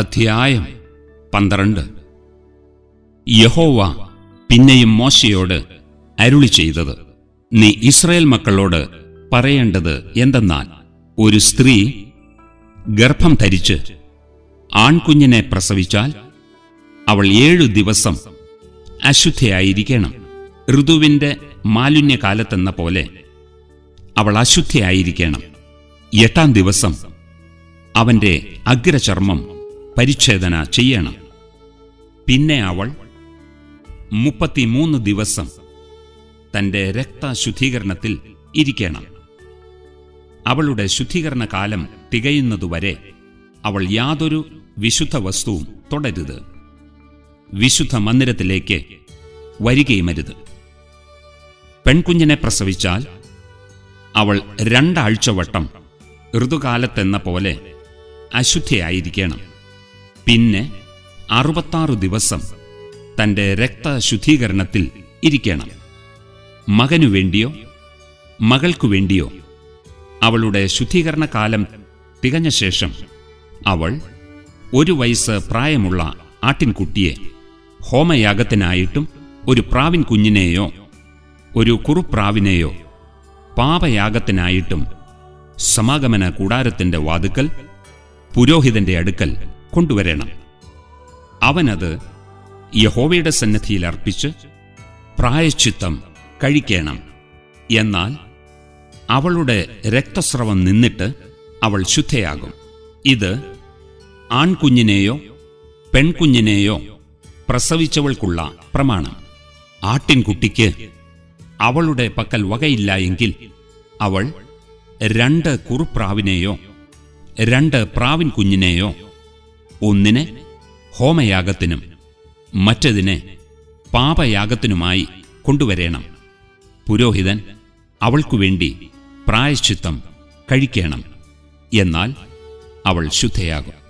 അധ്യായം പന്ത്രണ്ട് യഹോവ പിന്നെയും മോശയോട് അരുളി ചെയ്തത് നീ ഇസ്രായേൽ മക്കളോട് പറയേണ്ടത് എന്തെന്നാൽ ഒരു സ്ത്രീ ഗർഭം ധരിച്ച് ആൺകുഞ്ഞിനെ പ്രസവിച്ചാൽ അവൾ ഏഴു ദിവസം അശുദ്ധയായിരിക്കണം ഋതുവിന്റെ മാലിന്യകാലത്തെന്ന പോലെ അവൾ അശുദ്ധയായിരിക്കണം എട്ടാം ദിവസം അവന്റെ അഗ്രചർമ്മം പരിച്ഛേദന ചെയ്യണം പിന്നെ അവൾ മുപ്പത്തിമൂന്ന് ദിവസം തന്റെ രക്തശുദ്ധീകരണത്തിൽ ഇരിക്കണം അവളുടെ ശുദ്ധീകരണ കാലം തികയുന്നതുവരെ അവൾ യാതൊരു വിശുദ്ധ വസ്തുവും തുടരുത് വിശുദ്ധ മന്ദിരത്തിലേക്ക് വരികയുമരുത് പെൺകുഞ്ഞിനെ പ്രസവിച്ചാൽ അവൾ രണ്ടാഴ്ച വട്ടം ഋതുകാലത്തെന്ന പോലെ അശുദ്ധയായിരിക്കണം പിന്നെ അറുപത്താറ് ദിവസം തന്റെ രക്തശുദ്ധീകരണത്തിൽ ഇരിക്കണം മകനു വേണ്ടിയോ മകൾക്കു വേണ്ടിയോ അവളുടെ ശുദ്ധീകരണ കാലം തികഞ്ഞ ശേഷം അവൾ ഒരു വയസ്സ് പ്രായമുള്ള ആട്ടിൻകുട്ടിയെ ഹോമയാഗത്തിനായിട്ടും ഒരു പ്രാവിൻ കുഞ്ഞിനെയോ ഒരു കുറുപ്രാവിനെയോ പാപയാഗത്തിനായിട്ടും സമാഗമന കൂടാരത്തിന്റെ വാതുക്കൽ പുരോഹിതന്റെ അടുക്കൽ കൊണ്ടുവരണം അവനത് യഹോവയുടെ സന്നദ്ധിയിൽ അർപ്പിച്ച് പ്രായശ്ചിത്തം കഴിക്കണം എന്നാൽ അവളുടെ രക്തസ്രവം നിന്നിട്ട് അവൾ ശുദ്ധയാകും ഇത് ആൺകുഞ്ഞിനെയോ പെൺകുഞ്ഞിനെയോ പ്രസവിച്ചവൾക്കുള്ള പ്രമാണം ആട്ടിൻകുട്ടിക്ക് അവളുടെ പക്കൽ വകയില്ല എങ്കിൽ അവൾ രണ്ട് കുറുപ്രാവിനെയോ രണ്ട് പ്രാവിൻ കുഞ്ഞിനെയോ ഒന്നിനെ ഹോമയാഗത്തിനും മറ്റതിനെ പാപയാഗത്തിനുമായി കൊണ്ടുവരേണം പുരോഹിതൻ അവൾക്കു വേണ്ടി പ്രായശ്ചിത്തം കഴിക്കണം എന്നാൽ അവൾ ശുദ്ധയാകും